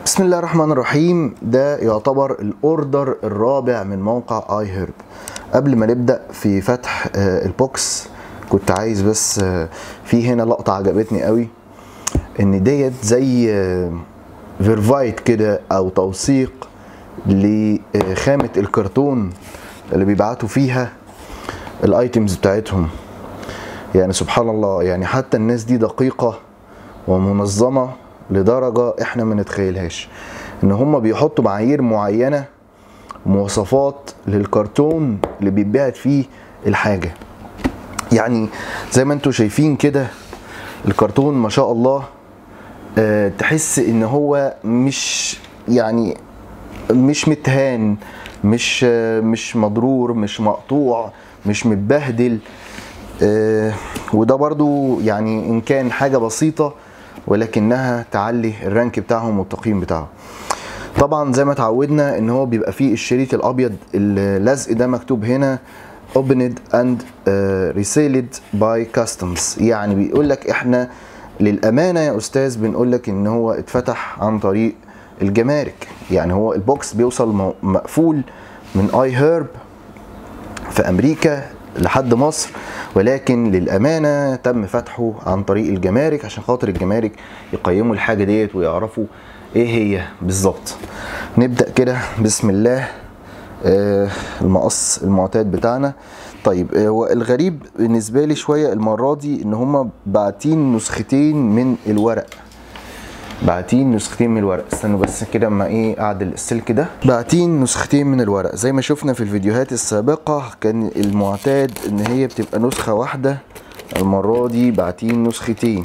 بسم الله الرحمن الرحيم ده يعتبر الاوردر الرابع من موقع اي هيرب قبل ما نبدا في فتح آه، البوكس كنت عايز بس آه، في هنا لقطه عجبتني قوي ان ديت زي آه، فيرفايت كده او توثيق لخامه الكرتون اللي بيبعتوا فيها الايتمز بتاعتهم يعني سبحان الله يعني حتى الناس دي دقيقه ومنظمه لدرجه احنا ما نتخيلهاش ان هم بيحطوا معايير معينه مواصفات للكرتون اللي بيتبعت فيه الحاجه يعني زي ما انتم شايفين كده الكرتون ما شاء الله آه، تحس ان هو مش يعني مش متهان مش آه، مش مضرور مش مقطوع مش متبهدل آه، وده برضو يعني ان كان حاجه بسيطه ولكنها تعلي الرانك بتاعهم والتقييم بتاعهم طبعا زي ما اتعودنا ان هو بيبقى فيه الشريط الابيض اللزق ده مكتوب هنا opened and uh, resealed by customs يعني بيقول لك احنا للامانه يا استاذ بنقول لك ان هو اتفتح عن طريق الجمارك يعني هو البوكس بيوصل م- مقفول من اي هيرب في امريكا لحد مصر ولكن للامانه تم فتحه عن طريق الجمارك عشان خاطر الجمارك يقيموا الحاجه ديت ويعرفوا ايه هي بالظبط نبدا كده بسم الله آه، المقص المعتاد بتاعنا طيب آه، هو الغريب بالنسبه لي شويه المره دي ان هم باعتين نسختين من الورق باعتين نسختين من الورق استنوا بس كده اما ايه اعدل السلك ده باعتين نسختين من الورق زي ما شفنا في الفيديوهات السابقة كان المعتاد ان هي بتبقى نسخة واحدة المرة دي باعتين نسختين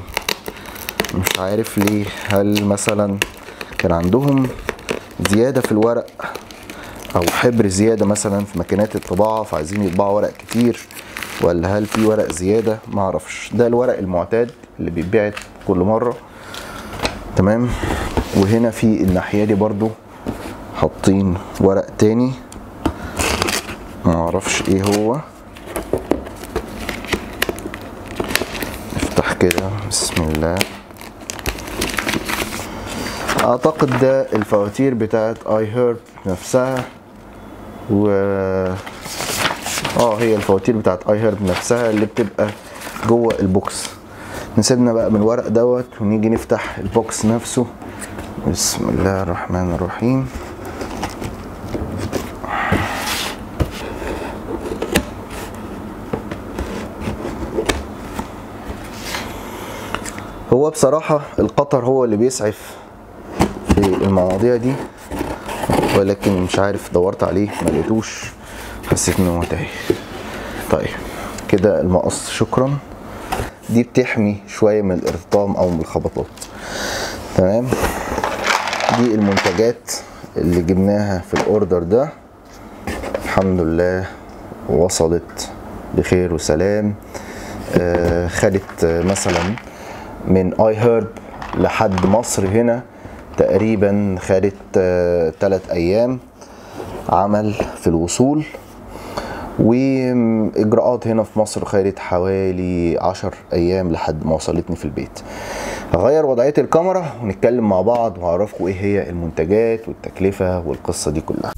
مش عارف ليه هل مثلا كان عندهم زيادة في الورق او حبر زيادة مثلا في ماكينات الطباعة فعايزين يطبعوا ورق كتير ولا هل في ورق زيادة معرفش ده الورق المعتاد اللي بيتبعت كل مرة تمام وهنا في الناحيه دي برضو حاطين ورق تاني معرفش ايه هو نفتح كده بسم الله اعتقد ده الفواتير بتاعت اي هيرب نفسها و اه هي الفواتير بتاعت اي هيرب نفسها اللي بتبقى جوه البوكس نسيبنا بقى من الورق دوت ونيجي نفتح البوكس نفسه بسم الله الرحمن الرحيم هو بصراحة القطر هو اللي بيسعف في المواضيع دي ولكن مش عارف دورت عليه ما لقيتوش حسيت ان هو تايه طيب كده المقص شكرا دي بتحمي شويه من الارتطام او من الخبطات تمام دي المنتجات اللي جبناها في الاوردر ده الحمد لله وصلت بخير وسلام آه خدت آه مثلا من اي هيرب لحد مصر هنا تقريبا خدت آه 3 ايام عمل في الوصول واجراءات هنا في مصر خدت حوالي عشر ايام لحد ما وصلتني في البيت هغير وضعيه الكاميرا ونتكلم مع بعض وهعرفكم ايه هي المنتجات والتكلفه والقصه دي كلها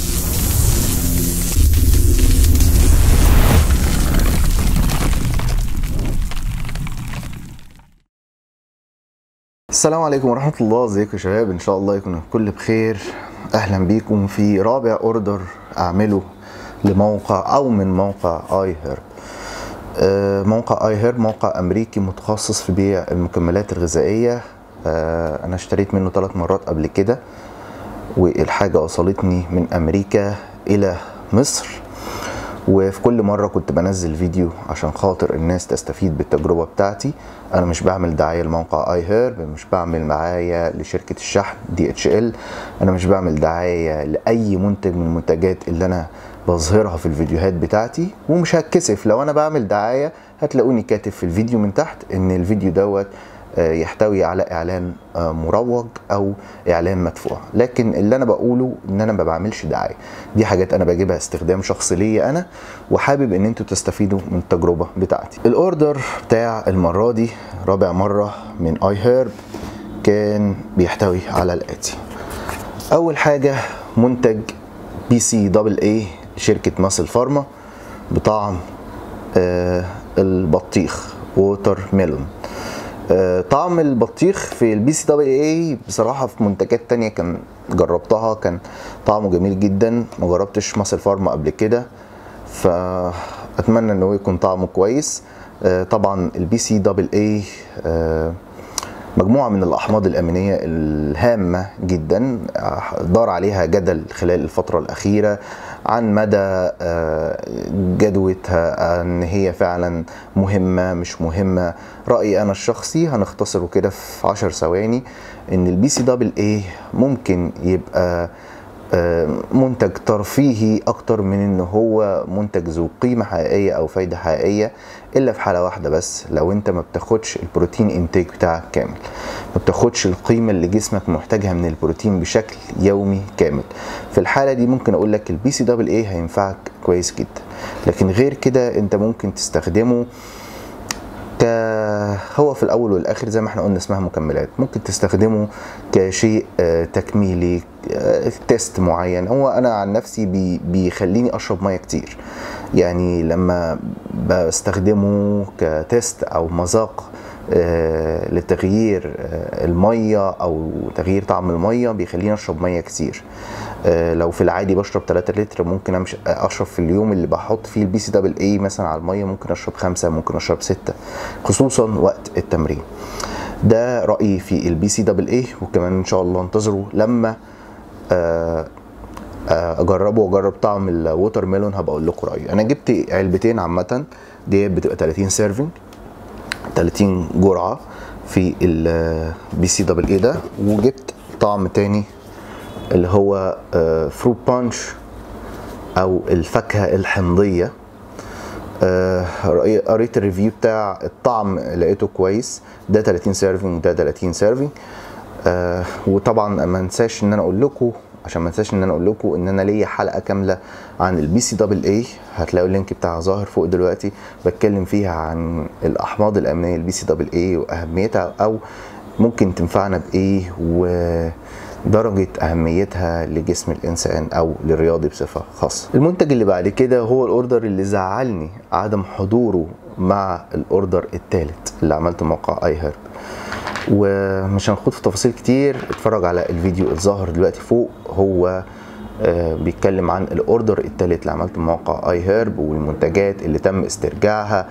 السلام عليكم ورحمة الله ازيكم يا شباب ان شاء الله يكون الكل بخير اهلا بيكم في رابع اوردر اعمله لموقع او من موقع اي هيرب آه، موقع اي هيرب موقع امريكي متخصص في بيع المكملات الغذائية آه، انا اشتريت منه ثلاث مرات قبل كده والحاجة وصلتني من امريكا الى مصر وفي كل مرة كنت بنزل فيديو عشان خاطر الناس تستفيد بالتجربة بتاعتي انا مش بعمل دعاية لموقع اي هيرب مش بعمل دعاية لشركة الشحن دي اتش ال انا مش بعمل دعاية لاي منتج من المنتجات اللي انا بظهرها في الفيديوهات بتاعتي ومش هتكسف لو انا بعمل دعاية هتلاقوني كاتب في الفيديو من تحت ان الفيديو دوت آه، يحتوي على اعلان آه، مروج او اعلان مدفوع لكن اللي انا بقوله ان انا ما بعملش دعايه دي حاجات انا بجيبها استخدام شخصي ليا انا وحابب ان انتوا تستفيدوا من التجربه بتاعتي الاوردر بتاع المره دي رابع مره من اي هيرب كان بيحتوي على الاتي اول حاجه منتج بي سي دبل اي شركه ماسل فارما بطعم آه البطيخ ووتر ميلون آه طعم البطيخ في البي سي دبل اي بصراحه في منتجات تانية كان جربتها كان طعمه جميل جدا ما جربتش ماسل فارما قبل كده فاتمنى ان هو يكون طعمه كويس آه طبعا البي سي دبل اي مجموعة من الأحماض الأمينية الهامة جدا دار عليها جدل خلال الفترة الأخيرة عن مدى جدوتها أن هي فعلا مهمة مش مهمة رأيي أنا الشخصي هنختصره كده في عشر ثواني إن البي سي دبل اي ممكن يبقى منتج ترفيهي اكتر من ان هو منتج ذو قيمه حقيقيه او فايده حقيقيه الا في حاله واحده بس لو انت ما بتاخدش البروتين انتيك بتاعك كامل ما بتاخدش القيمه اللي جسمك محتاجها من البروتين بشكل يومي كامل في الحاله دي ممكن اقول لك البي سي دبل اي هينفعك كويس جدا لكن غير كده انت ممكن تستخدمه ك هو في الاول والاخر زي ما احنا قلنا اسمها مكملات ممكن تستخدمه كشيء تكميلي تيست معين هو انا عن نفسي بي بيخليني اشرب ميه كتير يعني لما بستخدمه كتيست او مذاق لتغيير الميه او تغيير طعم الميه بيخليني اشرب ميه كتير لو في العادي بشرب 3 لتر ممكن أمشي اشرب في اليوم اللي بحط فيه البي سي دبل اي مثلا على الميه ممكن اشرب خمسة ممكن اشرب ستة خصوصا وقت التمرين ده رايي في البي سي دبل اي وكمان ان شاء الله انتظروا لما اجربه واجرب طعم الووتر ميلون هبقى اقول لكم رايي انا جبت علبتين عامه دي بتبقى 30 سيرفنج 30 جرعه في البي سي دبل اي ده وجبت طعم تاني اللي هو فروت بانش او الفاكهه الحمضيه قريت الريفيو بتاع الطعم لقيته كويس ده 30 سيرفنج ده 30 سيرفنج وطبعا ما انساش ان انا اقول لكم عشان ما انساش ان انا اقول لكم ان انا ليا حلقه كامله عن البي سي دبل اي هتلاقوا اللينك بتاعها ظاهر فوق دلوقتي بتكلم فيها عن الاحماض الامينيه البي سي دبل اي واهميتها او ممكن تنفعنا بايه ودرجة أهميتها لجسم الإنسان أو للرياضي بصفة خاصة المنتج اللي بعد كده هو الأوردر اللي زعلني عدم حضوره مع الأوردر الثالث اللي عملته موقع اي هيرب ومش هنخوض في تفاصيل كتير اتفرج على الفيديو الظاهر دلوقتي فوق هو آه بيتكلم عن الاوردر الثالث اللي عملته موقع اي هيرب والمنتجات اللي تم استرجاعها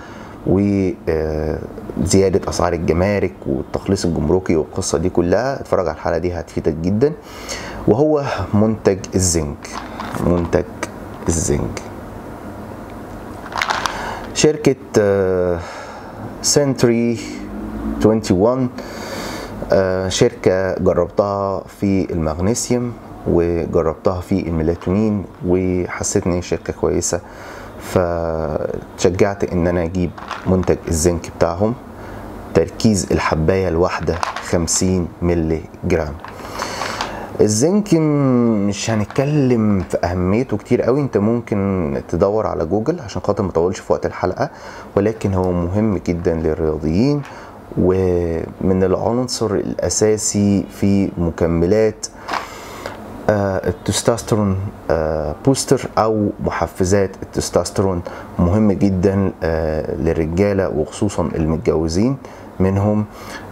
وزيادة أسعار الجمارك والتخليص الجمركي والقصة دي كلها اتفرج على الحلقة دي هتفيدك جدا وهو منتج الزنك منتج الزنك شركة سنتري 21 شركة جربتها في المغنيسيوم وجربتها في الميلاتونين وحسيت ان هي شركة كويسة فتشجعت ان انا اجيب منتج الزنك بتاعهم تركيز الحبايه الواحده 50 ملي جرام الزنك مش هنتكلم في اهميته كتير قوي انت ممكن تدور على جوجل عشان خاطر ما اطولش في وقت الحلقه ولكن هو مهم جدا للرياضيين ومن العنصر الاساسي في مكملات آه التستوستيرون آه بوستر او محفزات التستوستيرون مهم جدا آه للرجاله وخصوصا المتجوزين منهم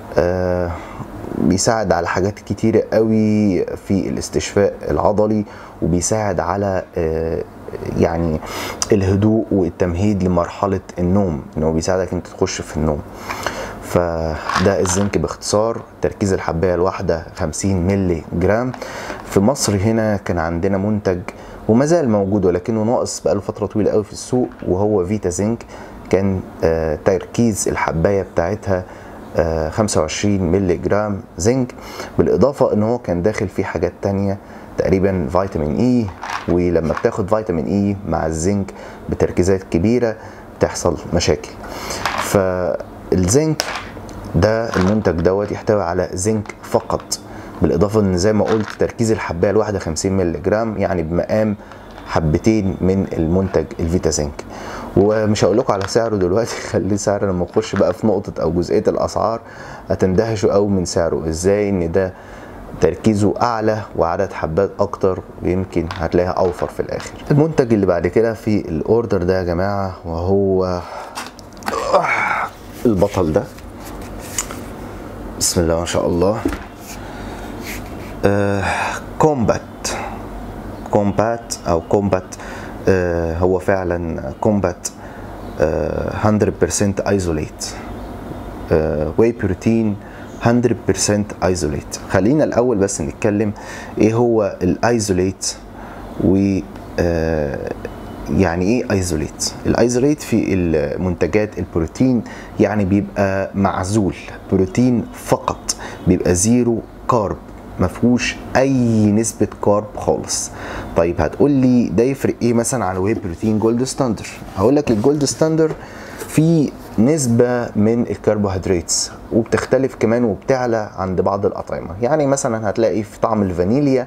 بيساعد على حاجات كتيرة قوي في الاستشفاء العضلي وبيساعد على يعني الهدوء والتمهيد لمرحلة النوم انه بيساعدك انت تخش في النوم فده الزنك باختصار تركيز الحبايه الواحده 50 ملي جرام في مصر هنا كان عندنا منتج وما زال موجود ولكنه ناقص بقاله فتره طويله قوي في السوق وهو فيتا زنك كان آه تركيز الحبايه بتاعتها آه 25 ملي جرام زنك بالاضافه ان هو كان داخل فيه حاجات تانية تقريبا فيتامين اي ولما بتاخد فيتامين اي مع الزنك بتركيزات كبيره بتحصل مشاكل ف الزنك ده المنتج دوت يحتوي على زنك فقط بالاضافه ان زي ما قلت تركيز الحبايه الواحده 50 مللي جرام يعني بمقام حبتين من المنتج الفيتا زنك ومش هقول لكم على سعره دلوقتي خليه سعر لما نخش بقى في نقطه او جزئيه الاسعار هتندهشوا قوي من سعره ازاي ان ده تركيزه اعلى وعدد حبات اكتر ويمكن هتلاقيها اوفر في الاخر المنتج اللي بعد كده في الاوردر ده يا جماعه وهو البطل ده بسم الله ما شاء الله آه كومبات كومبات او كومبات آه هو فعلا كومبات آه 100% ايزوليت واي بروتين 100% ايزوليت خلينا الاول بس نتكلم ايه هو الايزوليت و آه يعني ايه ايزوليت الايزوليت في المنتجات البروتين يعني بيبقى معزول بروتين فقط بيبقى زيرو كارب ما فيهوش اي نسبه كارب خالص طيب هتقول لي ده يفرق ايه مثلا عن واي بروتين جولد ستاندر هقول لك الجولد ستاندر في نسبة من الكربوهيدرات وبتختلف كمان وبتعلى عند بعض الأطعمة يعني مثلا هتلاقي في طعم الفانيليا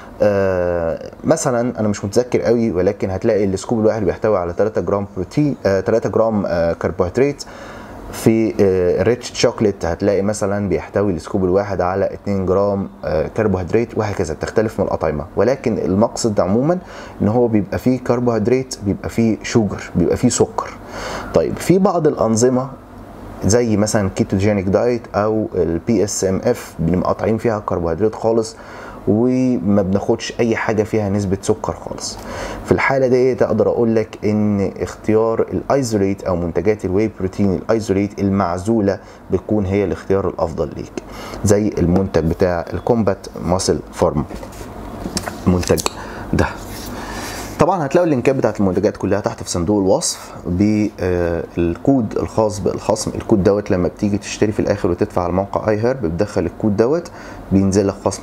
آه مثلا انا مش متذكر قوي ولكن هتلاقي السكوب الواحد بيحتوي على 3 جرام بروتين آه 3 جرام آه كربوهيدرات في الريتش شوكليت هتلاقي مثلا بيحتوي السكوب الواحد على 2 جرام كربوهيدرات وهكذا بتختلف من الاطعمه ولكن المقصد عموما ان هو بيبقى فيه كربوهيدرات بيبقى فيه شوجر بيبقى فيه سكر طيب في بعض الانظمه زي مثلا كيتوجينيك دايت او البي اس ام اف بنبقى قاطعين فيها كربوهيدرات خالص وما بناخدش اي حاجه فيها نسبه سكر خالص في الحاله ديت اقدر اقول لك ان اختيار الايزوليت او منتجات الواي بروتين الايزوليت المعزوله بتكون هي الاختيار الافضل ليك زي المنتج بتاع الكومبات ماسل فارم المنتج ده طبعا هتلاقوا اللينكات بتاعت المنتجات كلها تحت في صندوق الوصف بالكود الخاص بالخصم الكود دوت لما بتيجي تشتري في الاخر وتدفع على موقع اي هيرب بتدخل الكود دوت بينزل لك خصم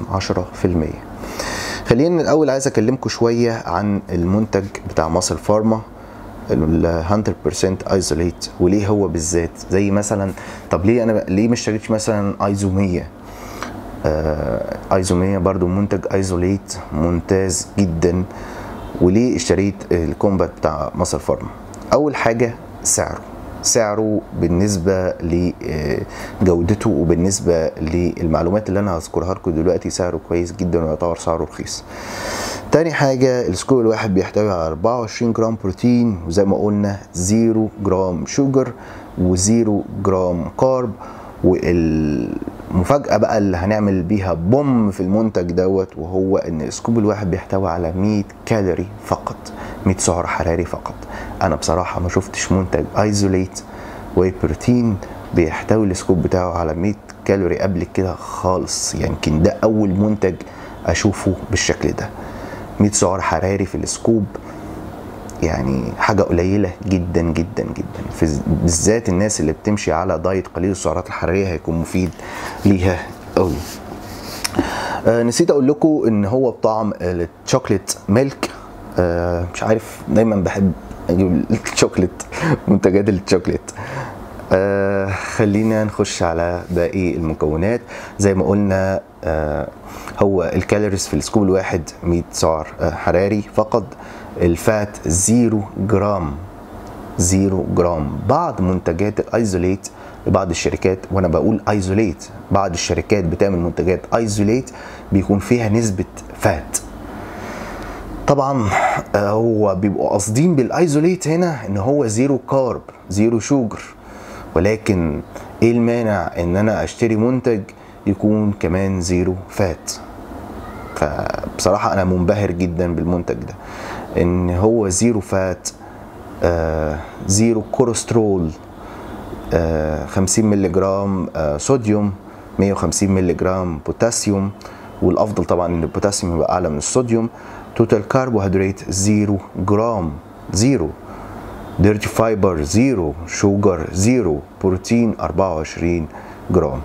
10% خلينا الاول عايز اكلمكم شويه عن المنتج بتاع مصر فارما ال 100% ايزوليت وليه هو بالذات زي مثلا طب ليه انا ليه ما اشتريتش مثلا ايزوميه آه ايزوميه برضو منتج ايزوليت ممتاز جدا وليه اشتريت الكومبات بتاع مصر فارما اول حاجه سعره سعره بالنسبه لجودته وبالنسبه للمعلومات اللي انا هذكرها لكم دلوقتي سعره كويس جدا ويعتبر سعره رخيص تاني حاجة السكوب الواحد بيحتوي على 24 جرام بروتين وزي ما قلنا 0 جرام شوجر وزيرو جرام كارب والمفاجأة بقى اللي هنعمل بيها بوم في المنتج دوت وهو ان السكوب الواحد بيحتوي على 100 كالوري فقط 100 سعر حراري فقط انا بصراحة ما شفتش منتج ايزوليت واي بروتين بيحتوي السكوب بتاعه على 100 كالوري قبل كده خالص يمكن ده اول منتج اشوفه بالشكل ده 100 سعر حراري في السكوب يعني حاجة قليلة جدا جدا جدا في بالذات الناس اللي بتمشي على دايت قليل السعرات الحرارية هيكون مفيد ليها قوي آه نسيت اقول لكم ان هو بطعم الشوكليت ميلك آه مش عارف دايما بحب اجيب الشوكليت منتجات الشوكليت آه خلينا نخش على باقي المكونات زي ما قلنا آه هو الكالوريز في السكوب الواحد 100 سعر آه حراري فقط الفات زيرو جرام زيرو جرام بعض منتجات الايزوليت لبعض الشركات وانا بقول ايزوليت بعض الشركات بتعمل منتجات ايزوليت بيكون فيها نسبة فات طبعا هو بيبقوا قاصدين بالايزوليت هنا ان هو زيرو كارب زيرو شوجر ولكن ايه المانع ان انا اشتري منتج يكون كمان زيرو فات فبصراحة انا منبهر جدا بالمنتج ده ان هو زيرو فات آه زيرو كوليسترول آه 50 مللي جرام آه صوديوم 150 مللي جرام بوتاسيوم والافضل طبعا ان البوتاسيوم يبقى اعلى من الصوديوم توتال كربوهيدرات زيرو جرام زيرو ديرتي فايبر زيرو شوجر زيرو بروتين 24 جرام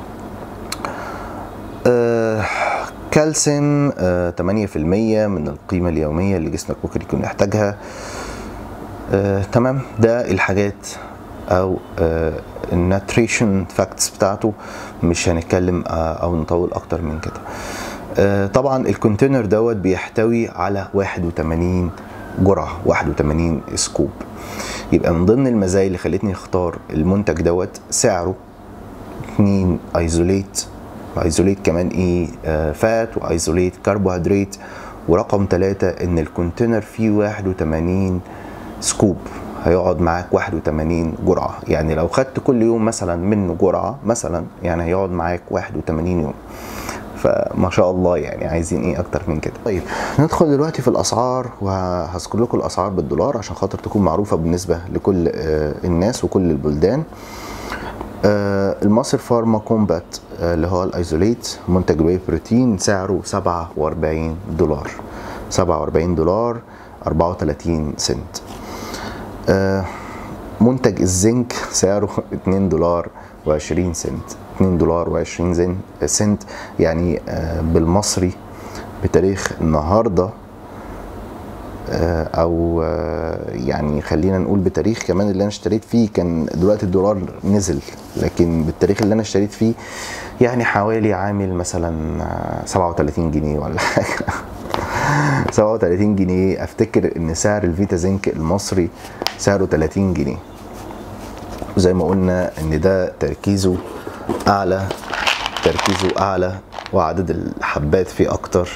آه كالسيوم آه 8% من القيمة اليومية اللي جسمك ممكن يكون يحتاجها آه تمام ده الحاجات او آه الناتريشن فاكتس بتاعته مش هنتكلم آه او نطول اكتر من كده آه طبعا الكونتينر دوت بيحتوي على 81 جرعة 81 سكوب يبقى من ضمن المزايا اللي خلتني اختار المنتج دوت سعره 2 ايزوليت وايزوليت كمان ايه آه فات وايزوليت كربوهيدرات ورقم ثلاثة ان الكونتينر فيه 81 سكوب هيقعد معاك 81 جرعة يعني لو خدت كل يوم مثلا منه جرعة مثلا يعني هيقعد معاك 81 يوم فما شاء الله يعني عايزين ايه اكتر من كده طيب ندخل دلوقتي في الاسعار وهذكر لكم الاسعار بالدولار عشان خاطر تكون معروفه بالنسبه لكل آه، الناس وكل البلدان آه، المصر فارما كومبات آه، اللي هو الايزوليت منتج واي بروتين سعره 47 دولار 47 دولار 34 سنت آه، منتج الزنك سعره 2 دولار و20 سنت 2 دولار و20 سنت يعني آه، بالمصري بتاريخ النهارده آه، او آه، يعني خلينا نقول بتاريخ كمان اللي انا اشتريت فيه كان دلوقتي الدولار نزل لكن بالتاريخ اللي انا اشتريت فيه يعني حوالي عامل مثلا آه، 37 جنيه ولا حاجه 37 جنيه افتكر ان سعر الفيتا زنك المصري سعره 30 جنيه وزي ما قلنا ان ده تركيزه اعلى تركيزه اعلى وعدد الحبات فيه اكتر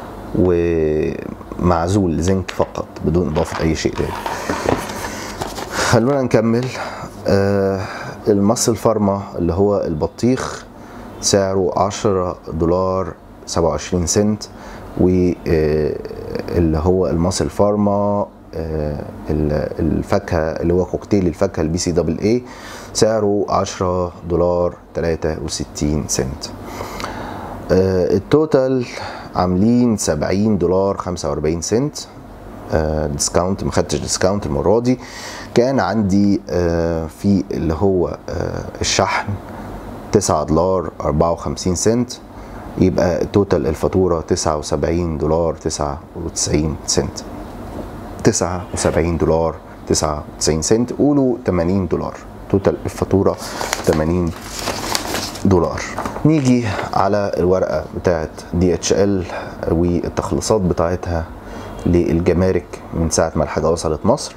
ومعزول زنك فقط بدون اضافه اي شيء تاني خلونا نكمل آه المصل فارما اللي هو البطيخ سعره 10 دولار 27 سنت واللي هو المصل فارما آه، ال- الفاكهه اللي هو كوكتيل الفاكهه البي سي دبل اي سعره 10 دولار 63 سنت آه، التوتال عاملين 70 دولار 45 سنت آه، ديسكاونت ما خدتش ديسكاونت المره دي كان عندي آه، في اللي هو آه، الشحن 9 دولار 54 سنت يبقى توتال الفاتوره 79 دولار 99 سنت 79 دولار 99 سنت قولوا 80 دولار توتال الفاتوره 80 دولار نيجي على الورقه بتاعت دي اتش ال والتخليصات بتاعتها للجمارك من ساعه ما الحاجه وصلت مصر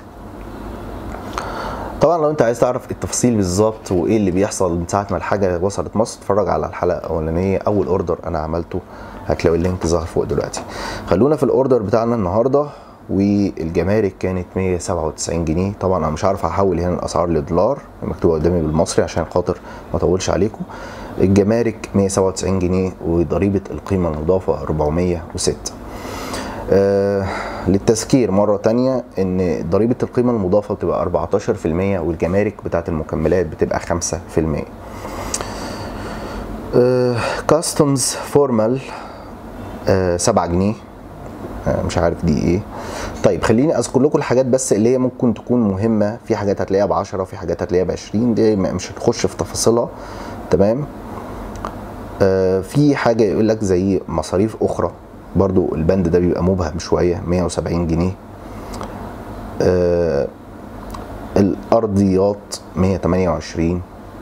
طبعا لو انت عايز تعرف التفاصيل بالظبط وايه اللي بيحصل من ساعه ما الحاجه وصلت مصر اتفرج على الحلقه الاولانيه اول اوردر انا عملته هتلاقي اللينك ظاهر فوق دلوقتي خلونا في الاوردر بتاعنا النهارده والجمارك كانت 197 جنيه طبعا انا مش عارف هحول هنا الاسعار لدولار مكتوبه قدامي بالمصري عشان خاطر ما اطولش عليكم الجمارك 197 جنيه وضريبه القيمه المضافه 406 آه للتذكير مرة تانية ان ضريبة القيمة المضافة بتبقى 14% والجمارك بتاعت المكملات بتبقى 5% كاستمز فورمال 7 جنيه آه، مش عارف دي ايه طيب خليني اذكر لكم الحاجات بس اللي هي ممكن تكون مهمه في حاجات هتلاقيها ب 10 وفي حاجات هتلاقيها ب 20 دي م- مش هنخش في تفاصيلها تمام آه، في حاجه يقول لك زي مصاريف اخرى برضو البند ده بيبقى مبهم شويه 170 جنيه آه، الارضيات 128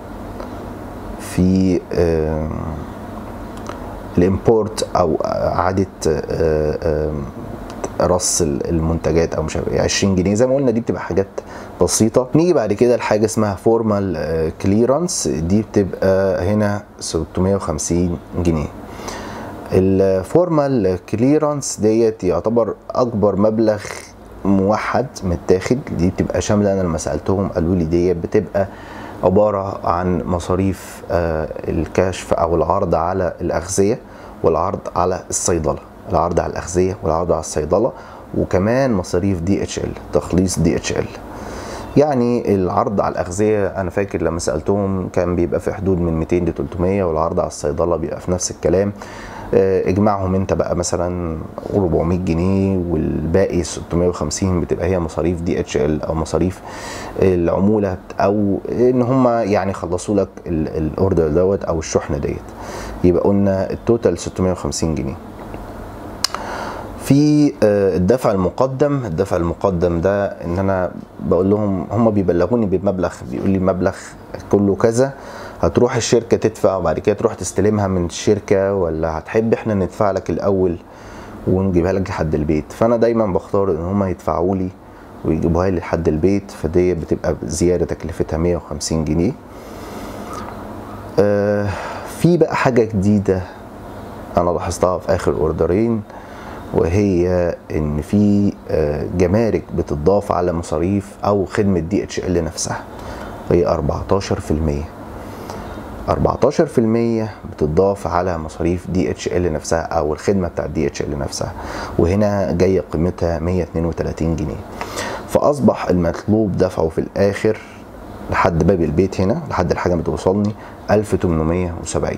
في آه، الامبورت او اعاده آه، آه، رص المنتجات او مش عارف إيه، 20 جنيه زي ما قلنا دي بتبقى حاجات بسيطه نيجي بعد كده لحاجه اسمها فورمال كليرانس دي بتبقى هنا 650 جنيه الفورمال كليرانس ديت يعتبر اكبر مبلغ موحد متاخد دي بتبقى شامله انا لما سالتهم قالوا لي ديت بتبقى عباره عن مصاريف آه، الكشف او العرض على الاغذيه والعرض على الصيدله العرض على الاغذيه والعرض على الصيدله وكمان مصاريف دي اتش ال تخليص دي اتش ال يعني العرض على الاغذيه انا فاكر لما سالتهم كان بيبقى في حدود من 200 ل 300 والعرض على الصيدله بيبقى في نفس الكلام آه، اجمعهم انت بقى مثلا 400 جنيه والباقي 650 بتبقى هي مصاريف دي اتش ال او مصاريف العموله او ان هم يعني خلصوا لك ال- الاوردر دوت او الشحنه ديت يبقى قلنا التوتال 650 جنيه في آه، الدفع المقدم الدفع المقدم ده ان انا بقول لهم هم بيبلغوني بمبلغ بيقول لي مبلغ كله كذا هتروح الشركه تدفع وبعد كده تروح تستلمها من الشركه ولا هتحب احنا ندفع لك الاول ونجيبها لك لحد البيت فانا دايما بختار ان هم يدفعوا لي ويجيبوها لي لحد البيت فدي بتبقى زياده تكلفتها 150 جنيه آه، في بقى حاجة جديدة انا لاحظتها في اخر اوردرين وهي ان في آه، جمارك بتضاف على مصاريف او خدمة دي اتش ال نفسها هي 14% 14% بتضاف على مصاريف دي اتش ال نفسها او الخدمه بتاعت دي اتش ال نفسها وهنا جايه قيمتها 132 جنيه فاصبح المطلوب دفعه في الاخر لحد باب البيت هنا لحد الحاجه ما توصلني 1870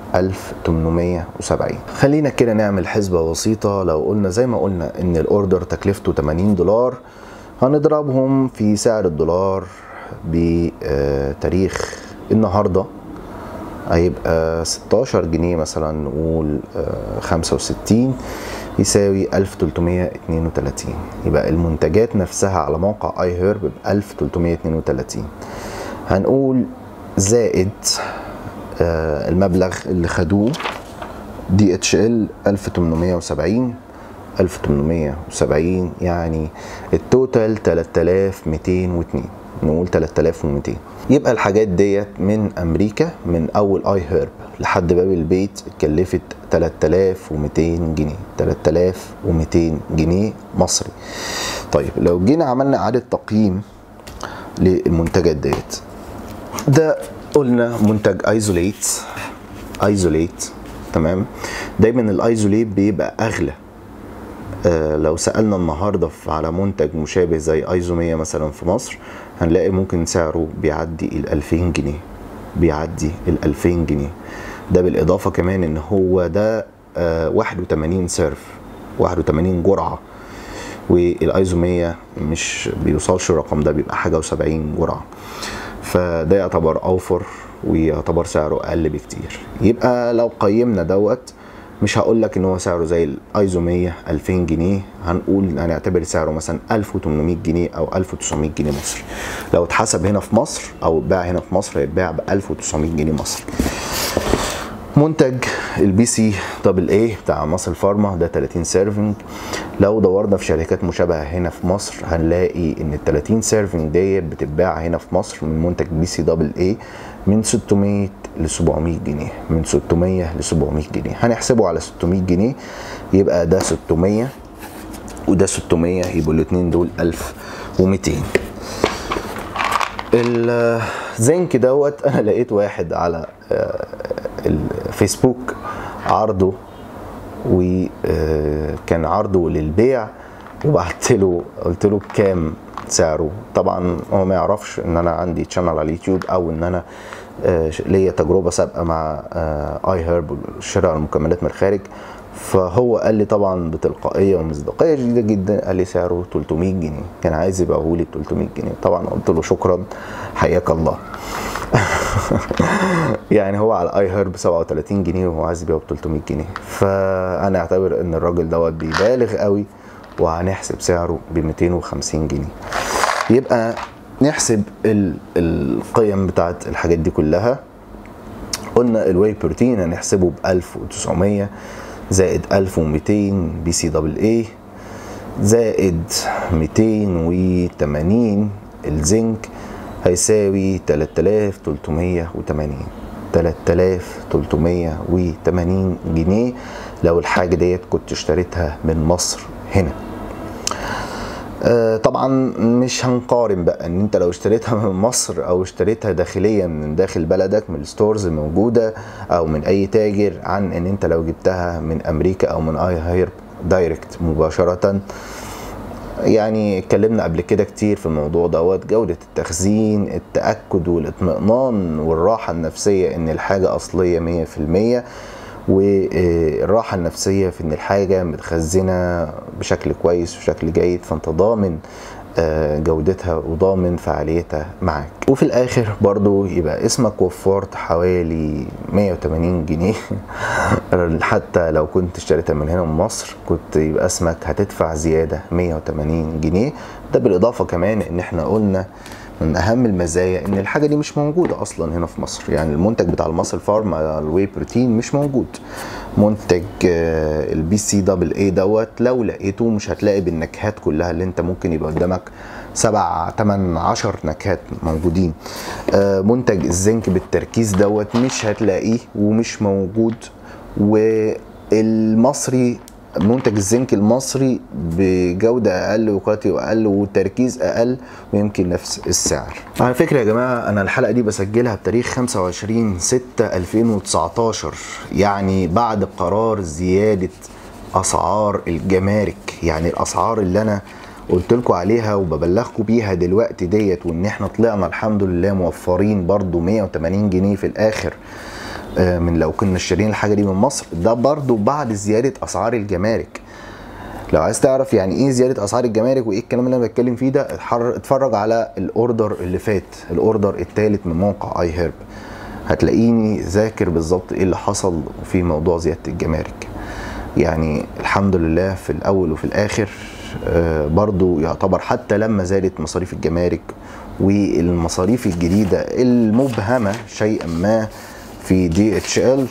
1870 خلينا كده نعمل حسبة بسيطة لو قلنا زي ما قلنا ان الاوردر تكلفته 80 دولار هنضربهم في سعر الدولار بتاريخ النهارده هيبقى 16 جنيه مثلا نقول آه، 65 يساوي 1332 يبقى المنتجات نفسها على موقع اي هيرب ب 1332 هنقول زائد آه، المبلغ اللي خدوه دي اتش ال 1870 1870 يعني التوتال 3202 نقول 3200 يبقى الحاجات ديت من امريكا من اول اي هيرب لحد باب البيت اتكلفت 3200 جنيه 3200 جنيه مصري طيب لو جينا عملنا اعاده تقييم للمنتجات ديت ده قلنا منتج ايزوليت ايزوليت تمام دايما الايزوليت بيبقى اغلى آه، لو سالنا النهارده في- على منتج مشابه زي ايزومية مثلا في مصر هنلاقي ممكن سعره بيعدي ال 2000 جنيه بيعدي ال 2000 جنيه ده بالاضافه كمان ان هو ده آه، 81 سيرف 81 جرعه والايزومية مش بيوصلش الرقم ده بيبقى حاجه و70 جرعه فده يعتبر اوفر ويعتبر سعره اقل بكتير يبقى لو قيمنا دوت مش هقول لك ان هو سعره زي الايزومية 2000 جنيه هنقول هنعتبر سعره مثلا 1800 جنيه او 1900 جنيه مصري لو اتحسب هنا في مصر او اتباع هنا في مصر هيتباع ب 1900 جنيه مصري منتج البي سي دبل اي بتاع مصر فارما ده 30 سيرفنج لو دورنا في شركات مشابهه هنا في مصر هنلاقي ان ال 30 سيرفنج ديت بتتباع هنا في مصر من منتج بي سي دبل اي من 600 ل 700 جنيه من 600 ل 700 جنيه هنحسبه على 600 جنيه يبقى ده 600 وده 600 يبقوا الاثنين دول 1200 الزنك دوت انا لقيت واحد على آه، الفيسبوك عرضه وكان عرضه للبيع وبعت له قلت له كام سعره طبعا هو ما يعرفش ان انا عندي تشانل على اليوتيوب او ان انا آه، ليا تجربه سابقه مع اي هيرب شراء المكملات من الخارج فهو قال لي طبعا بتلقائيه ومصداقيه شديده جدا قال لي سعره 300 جنيه كان عايز يبيعه لي ب 300 جنيه طبعا قلت له شكرا حياك الله يعني هو على اي هيرب 37 جنيه وهو عايز يبيعه ب 300 جنيه فانا اعتبر ان الراجل دوت بيبالغ قوي وهنحسب سعره ب 250 جنيه يبقى نحسب ال- القيم بتاعت الحاجات دي كلها قلنا الواي بروتين هنحسبه ب 1900 زائد 1200 بي سي دبل اي زائد 280 الزنك هيساوي 3380 3380 جنيه لو الحاجة ديت كنت اشتريتها من مصر هنا آه، طبعا مش هنقارن بقى ان انت لو اشتريتها من مصر او اشتريتها داخليا من داخل بلدك من الستورز الموجوده او من اي تاجر عن ان انت لو جبتها من امريكا او من اي هاير دايركت مباشره يعني اتكلمنا قبل كده كتير في الموضوع دوت جودة التخزين التأكد والاطمئنان والراحة النفسية ان الحاجة اصلية مية في المية والراحة النفسية في ان الحاجة متخزنة بشكل كويس وشكل جيد فانت ضامن آه، جودتها وضامن فعاليتها معاك وفي الاخر برضو يبقى اسمك وفرت حوالي 180 جنيه حتى لو كنت اشتريتها من هنا من مصر كنت يبقى اسمك هتدفع زيادة 180 جنيه ده بالاضافة كمان ان احنا قلنا من اهم المزايا ان الحاجه دي مش موجوده اصلا هنا في مصر يعني المنتج بتاع المصل فارم الواي بروتين مش موجود منتج آه، البي سي دبل اي دوت لو لقيته مش هتلاقي بالنكهات كلها اللي انت ممكن يبقى قدامك سبع تمن عشر نكهات موجودين آه، منتج الزنك بالتركيز دوت مش هتلاقيه ومش موجود والمصري منتج الزنك المصري بجودة أقل وكواليتي أقل وتركيز أقل ويمكن نفس السعر على فكرة يا جماعة أنا الحلقة دي بسجلها بتاريخ 25 6 2019 يعني بعد قرار زيادة أسعار الجمارك يعني الأسعار اللي أنا قلت لكم عليها وببلغكم بيها دلوقتي ديت وان احنا طلعنا الحمد لله موفرين برضو 180 جنيه في الاخر آه، من لو كنا اشترين الحاجه دي من مصر ده برضو بعد زياده اسعار الجمارك لو عايز تعرف يعني ايه زياده اسعار الجمارك وايه الكلام اللي انا بتكلم فيه ده اتحر- اتفرج على الاوردر اللي فات الاوردر الثالث من موقع اي هيرب هتلاقيني ذاكر بالظبط ايه اللي حصل في موضوع زياده الجمارك يعني الحمد لله في الاول وفي الاخر آه، برضو يعتبر حتى لما زادت مصاريف الجمارك والمصاريف الجديده المبهمه شيئا ما في دي اتش ال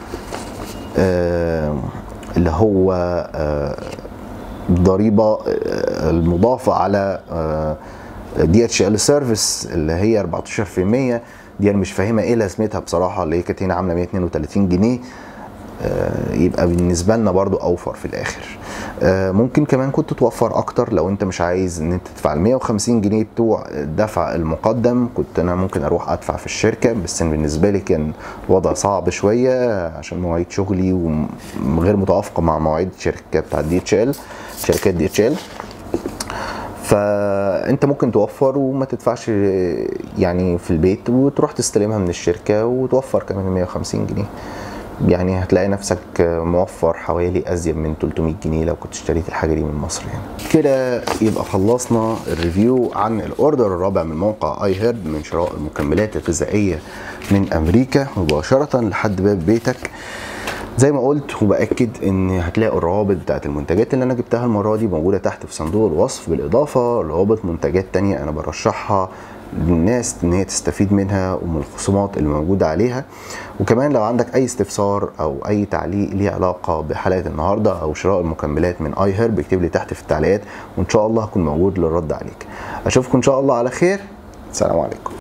اللي هو آه، الضريبه آه، المضافه على دي اتش ال سيرفيس اللي هي 14% دي انا مش فاهمه ايه لازمتها بصراحه اللي هي كانت هنا عامله 132 جنيه آه، يبقى بالنسبه لنا برضو اوفر في الاخر آه، ممكن كمان كنت توفر اكتر لو انت مش عايز ان انت تدفع ال 150 جنيه بتوع الدفع المقدم كنت انا ممكن اروح ادفع في الشركه بس أنا بالنسبه لي كان الوضع صعب شويه عشان مواعيد شغلي وغير متوافقه مع مواعيد الشركه بتاعت دي اتش ال شركات دي اتش ال فانت ممكن توفر وما تدفعش يعني في البيت وتروح تستلمها من الشركه وتوفر كمان 150 جنيه يعني هتلاقي نفسك موفر حوالي ازيد من 300 جنيه لو كنت اشتريت الحاجه دي من مصر يعني كده يبقى خلصنا الريفيو عن الاوردر الرابع من موقع اي هيرب من شراء المكملات الغذائيه من امريكا مباشره لحد باب بيتك زي ما قلت وباكد ان هتلاقوا الروابط بتاعت المنتجات اللي انا جبتها المره دي موجوده تحت في صندوق الوصف بالاضافه لروابط منتجات تانية انا برشحها للناس ان هي تستفيد منها ومن الخصومات اللي موجوده عليها وكمان لو عندك اي استفسار او اي تعليق ليه علاقه بحلقه النهارده او شراء المكملات من اي هيرب اكتب لي تحت في التعليقات وان شاء الله هكون موجود للرد عليك اشوفكم ان شاء الله على خير السلام عليكم